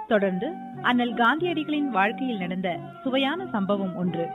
தொடர்ந்து அண்ணல் காந்தியடிகளின் வாழ்க்கையில் நடந்த சுவையான சம்பவம் ஒன்று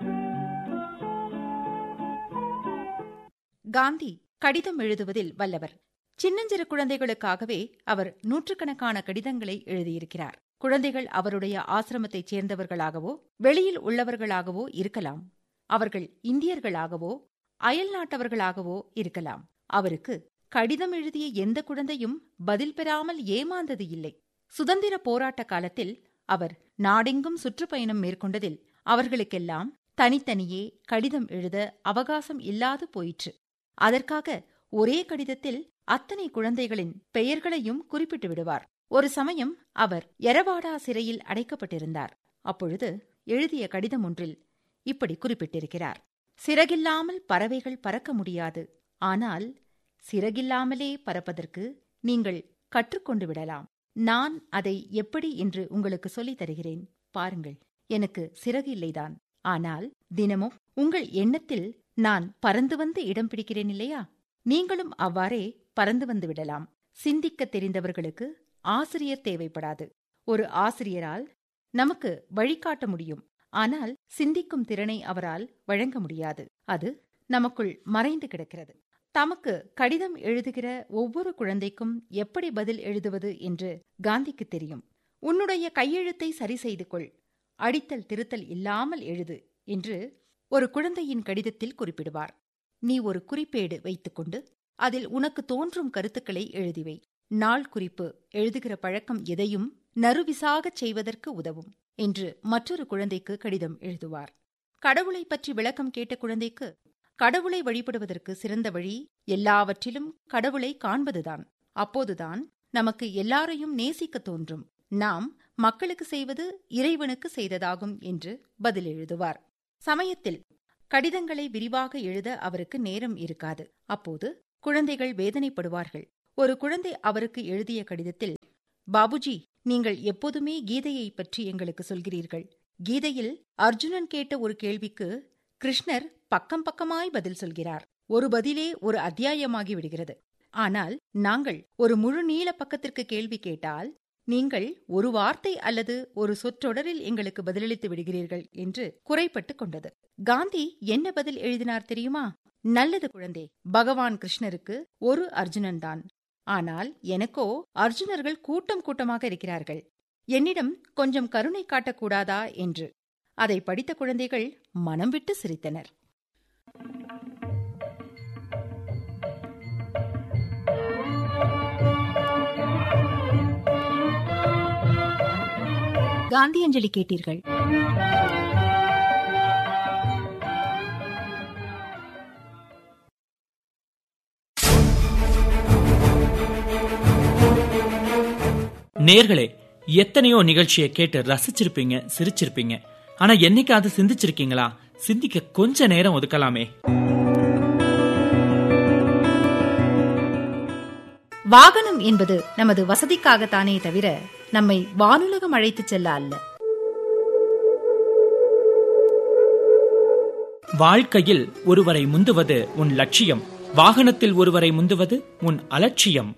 காந்தி கடிதம் எழுதுவதில் வல்லவர் சின்னஞ்சிறு குழந்தைகளுக்காகவே அவர் நூற்றுக்கணக்கான கடிதங்களை எழுதியிருக்கிறார் குழந்தைகள் அவருடைய ஆசிரமத்தைச் சேர்ந்தவர்களாகவோ வெளியில் உள்ளவர்களாகவோ இருக்கலாம் அவர்கள் இந்தியர்களாகவோ அயல் நாட்டவர்களாகவோ இருக்கலாம் அவருக்கு கடிதம் எழுதிய எந்த குழந்தையும் பதில் பெறாமல் ஏமாந்தது இல்லை சுதந்திர போராட்ட காலத்தில் அவர் நாடெங்கும் சுற்றுப்பயணம் மேற்கொண்டதில் அவர்களுக்கெல்லாம் தனித்தனியே கடிதம் எழுத அவகாசம் இல்லாது போயிற்று அதற்காக ஒரே கடிதத்தில் அத்தனை குழந்தைகளின் பெயர்களையும் குறிப்பிட்டு விடுவார் ஒரு சமயம் அவர் எரவாடா சிறையில் அடைக்கப்பட்டிருந்தார் அப்பொழுது எழுதிய கடிதம் ஒன்றில் இப்படி குறிப்பிட்டிருக்கிறார் சிறகில்லாமல் பறவைகள் பறக்க முடியாது ஆனால் சிறகில்லாமலே பறப்பதற்கு நீங்கள் கற்றுக்கொண்டு விடலாம் நான் அதை எப்படி என்று உங்களுக்கு சொல்லித் தருகிறேன் பாருங்கள் எனக்கு சிறகு இல்லைதான் ஆனால் தினமும் உங்கள் எண்ணத்தில் நான் பறந்து வந்து இடம் பிடிக்கிறேன் இல்லையா நீங்களும் அவ்வாறே பறந்து வந்து விடலாம் சிந்திக்க தெரிந்தவர்களுக்கு ஆசிரியர் தேவைப்படாது ஒரு ஆசிரியரால் நமக்கு வழிகாட்ட முடியும் ஆனால் சிந்திக்கும் திறனை அவரால் வழங்க முடியாது அது நமக்குள் மறைந்து கிடக்கிறது தமக்கு கடிதம் எழுதுகிற ஒவ்வொரு குழந்தைக்கும் எப்படி பதில் எழுதுவது என்று காந்திக்கு தெரியும் உன்னுடைய கையெழுத்தை சரி செய்து கொள் அடித்தல் திருத்தல் இல்லாமல் எழுது என்று ஒரு குழந்தையின் கடிதத்தில் குறிப்பிடுவார் நீ ஒரு குறிப்பேடு வைத்துக்கொண்டு அதில் உனக்கு தோன்றும் கருத்துக்களை எழுதிவை நாள் குறிப்பு எழுதுகிற பழக்கம் எதையும் நறுவிசாகச் செய்வதற்கு உதவும் என்று மற்றொரு குழந்தைக்கு கடிதம் எழுதுவார் கடவுளை பற்றி விளக்கம் கேட்ட குழந்தைக்கு கடவுளை வழிபடுவதற்கு சிறந்த வழி எல்லாவற்றிலும் கடவுளை காண்பதுதான் அப்போதுதான் நமக்கு எல்லாரையும் நேசிக்க தோன்றும் நாம் மக்களுக்கு செய்வது இறைவனுக்கு செய்ததாகும் என்று பதில் எழுதுவார் சமயத்தில் கடிதங்களை விரிவாக எழுத அவருக்கு நேரம் இருக்காது அப்போது குழந்தைகள் வேதனைப்படுவார்கள் ஒரு குழந்தை அவருக்கு எழுதிய கடிதத்தில் பாபுஜி நீங்கள் எப்போதுமே கீதையை பற்றி எங்களுக்கு சொல்கிறீர்கள் கீதையில் அர்ஜுனன் கேட்ட ஒரு கேள்விக்கு கிருஷ்ணர் பக்கம் பக்கமாய் பதில் சொல்கிறார் ஒரு பதிலே ஒரு அத்தியாயமாகி விடுகிறது ஆனால் நாங்கள் ஒரு முழு நீள பக்கத்திற்கு கேள்வி கேட்டால் நீங்கள் ஒரு வார்த்தை அல்லது ஒரு சொற்றொடரில் எங்களுக்கு பதிலளித்து விடுகிறீர்கள் என்று குறைப்பட்டுக் கொண்டது காந்தி என்ன பதில் எழுதினார் தெரியுமா நல்லது குழந்தை பகவான் கிருஷ்ணருக்கு ஒரு அர்ஜுனன் தான் ஆனால் எனக்கோ அர்ஜுனர்கள் கூட்டம் கூட்டமாக இருக்கிறார்கள் என்னிடம் கொஞ்சம் கருணை காட்டக்கூடாதா என்று அதை படித்த குழந்தைகள் மனம் விட்டு சிரித்தனர் காந்தியஞ்சலி கேட்டீர்கள் நேர்களே எத்தனையோ நிகழ்ச்சியை கேட்டு ரசிச்சிருப்பீங்க சிரிச்சிருப்பீங்க ஆனா என்னைக்காவது சிந்திச்சிருக்கீங்களா சிந்திக்க கொஞ்ச நேரம் ஒதுக்கலாமே வாகனம் என்பது நமது வசதிக்காகத்தானே தவிர நம்மை வானுலகம் அழைத்துச் செல்ல அல்ல வாழ்க்கையில் ஒருவரை முந்துவது உன் லட்சியம் வாகனத்தில் ஒருவரை முந்துவது உன் அலட்சியம்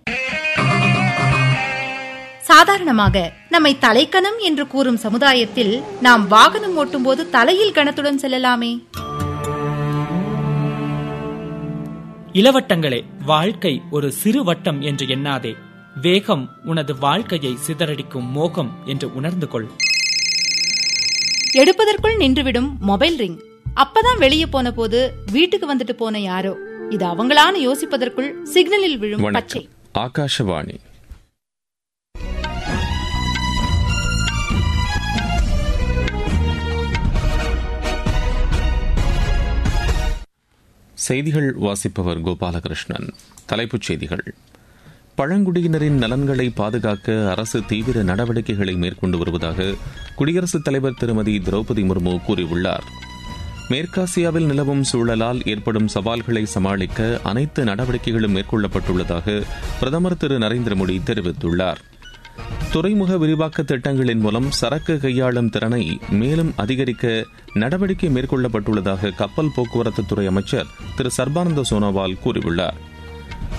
சாதாரணமாக நம்மை தலைக்கணம் என்று கூறும் சமுதாயத்தில் நாம் வாகனம் ஓட்டும்போது தலையில் கணத்துடன் செல்லலாமே இளவட்டங்களே வாழ்க்கை ஒரு சிறு வட்டம் என்று எண்ணாதே வேகம் உனது வாழ்க்கையை சிதறடிக்கும் மோகம் என்று உணர்ந்து கொள் எடுப்பதற்குள் நின்றுவிடும் மொபைல் ரிங் அப்பதான் வெளியே போன போது வீட்டுக்கு வந்துட்டு போன யாரோ இது அவங்களான்னு யோசிப்பதற்குள் சிக்னலில் விழும் பச்சை வணக்கம் ஆகாஷவாணி செய்திகள் வாசிப்பவர் கோபாலகிருஷ்ணன் தலைப்புச் செய்திகள் பழங்குடியினரின் நலன்களை பாதுகாக்க அரசு தீவிர நடவடிக்கைகளை மேற்கொண்டு வருவதாக குடியரசுத் தலைவர் திருமதி திரௌபதி முர்மு கூறியுள்ளார் மேற்காசியாவில் நிலவும் சூழலால் ஏற்படும் சவால்களை சமாளிக்க அனைத்து நடவடிக்கைகளும் மேற்கொள்ளப்பட்டுள்ளதாக பிரதமர் திரு நரேந்திர மோடி தெரிவித்துள்ளார் துறைமுக விரிவாக்க திட்டங்களின் மூலம் சரக்கு கையாளும் திறனை மேலும் அதிகரிக்க நடவடிக்கை மேற்கொள்ளப்பட்டுள்ளதாக கப்பல் போக்குவரத்து துறை அமைச்சர் திரு சர்பானந்த சோனோவால் கூறியுள்ளார்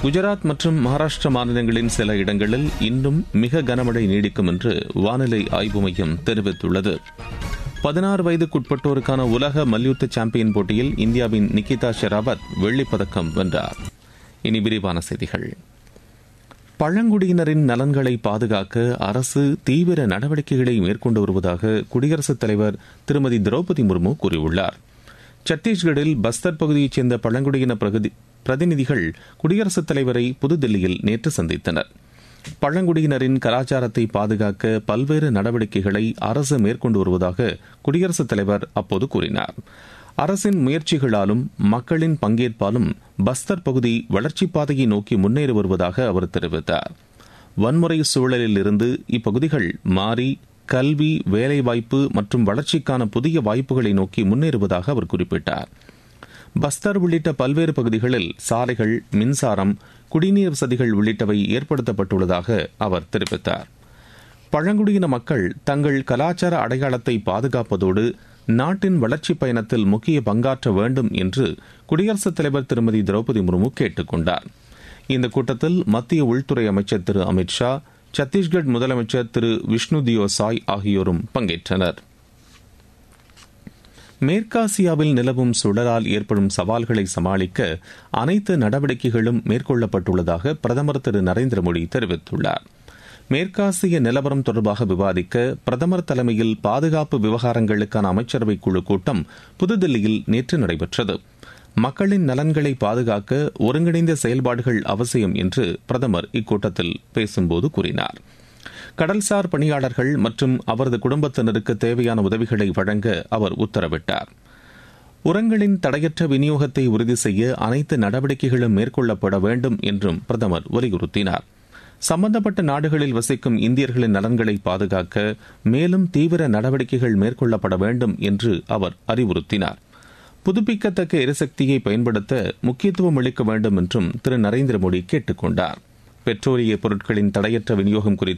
குஜராத் மற்றும் மகாராஷ்டிரா மாநிலங்களின் சில இடங்களில் இன்னும் மிக கனமழை நீடிக்கும் என்று வானிலை ஆய்வு மையம் தெரிவித்துள்ளது பதினாறு வயதுக்குட்பட்டோருக்கான உலக மல்யுத்த சாம்பியன் போட்டியில் இந்தியாவின் நிகிதா ஷெராவத் வெள்ளிப் பதக்கம் வென்றார் இனி விரிவான செய்திகள் பழங்குடியினரின் நலன்களை பாதுகாக்க அரசு தீவிர நடவடிக்கைகளை மேற்கொண்டு வருவதாக குடியரசுத் தலைவர் திருமதி திரௌபதி முர்மு கூறியுள்ளார் சத்தீஸ்கரில் பஸ்தர் பகுதியைச் சேர்ந்த பழங்குடியின பிரதிநிதிகள் குடியரசுத் தலைவரை புதுதில்லியில் நேற்று சந்தித்தனர் பழங்குடியினரின் கலாச்சாரத்தை பாதுகாக்க பல்வேறு நடவடிக்கைகளை அரசு மேற்கொண்டு வருவதாக குடியரசுத் தலைவர் அப்போது கூறினார் அரசின் முயற்சிகளாலும் மக்களின் பங்கேற்பாலும் பஸ்தர் பகுதி வளர்ச்சிப் பாதையை நோக்கி முன்னேறி வருவதாக அவர் தெரிவித்தார் வன்முறை சூழலில் இருந்து இப்பகுதிகள் மாறி கல்வி வேலைவாய்ப்பு மற்றும் வளர்ச்சிக்கான புதிய வாய்ப்புகளை நோக்கி முன்னேறுவதாக அவர் குறிப்பிட்டார் பஸ்தர் உள்ளிட்ட பல்வேறு பகுதிகளில் சாலைகள் மின்சாரம் குடிநீர் வசதிகள் உள்ளிட்டவை ஏற்படுத்தப்பட்டுள்ளதாக அவர் தெரிவித்தார் பழங்குடியின மக்கள் தங்கள் கலாச்சார அடையாளத்தை பாதுகாப்பதோடு நாட்டின் வளர்ச்சிப் பயணத்தில் முக்கிய பங்காற்ற வேண்டும் என்று குடியரசுத் தலைவர் திருமதி திரௌபதி முர்மு கேட்டுக் கொண்டார் இந்த கூட்டத்தில் மத்திய உள்துறை அமைச்சர் திரு அமித் ஷா சத்தீஸ்கர் முதலமைச்சர் திரு விஷ்ணு தியோ சாய் ஆகியோரும் பங்கேற்றனர் மேற்காசியாவில் நிலவும் சுடரால் ஏற்படும் சவால்களை சமாளிக்க அனைத்து நடவடிக்கைகளும் மேற்கொள்ளப்பட்டுள்ளதாக பிரதமர் திரு நரேந்திர மோடி தெரிவித்துள்ளார் மேற்காசிய நிலவரம் தொடர்பாக விவாதிக்க பிரதமர் தலைமையில் பாதுகாப்பு விவகாரங்களுக்கான அமைச்சரவை குழு கூட்டம் புதுதில்லியில் நேற்று நடைபெற்றது மக்களின் நலன்களை பாதுகாக்க ஒருங்கிணைந்த செயல்பாடுகள் அவசியம் என்று பிரதமர் இக்கூட்டத்தில் பேசும்போது கூறினார் கடல்சார் பணியாளர்கள் மற்றும் அவரது குடும்பத்தினருக்கு தேவையான உதவிகளை வழங்க அவர் உத்தரவிட்டார் உரங்களின் தடையற்ற விநியோகத்தை உறுதி செய்ய அனைத்து நடவடிக்கைகளும் மேற்கொள்ளப்பட வேண்டும் என்றும் பிரதமர் வலியுறுத்தினார் சம்பந்தப்பட்ட நாடுகளில் வசிக்கும் இந்தியர்களின் நலன்களை பாதுகாக்க மேலும் தீவிர நடவடிக்கைகள் மேற்கொள்ளப்பட வேண்டும் என்று அவர் அறிவுறுத்தினார் புதுப்பிக்கத்தக்க எரிசக்தியை பயன்படுத்த முக்கியத்துவம் அளிக்க வேண்டும் என்றும் திரு நரேந்திர மோடி கேட்டுக் கொண்டார் பெட்ரோலிய பொருட்களின் தடையற்ற விநியோகம் குறித்து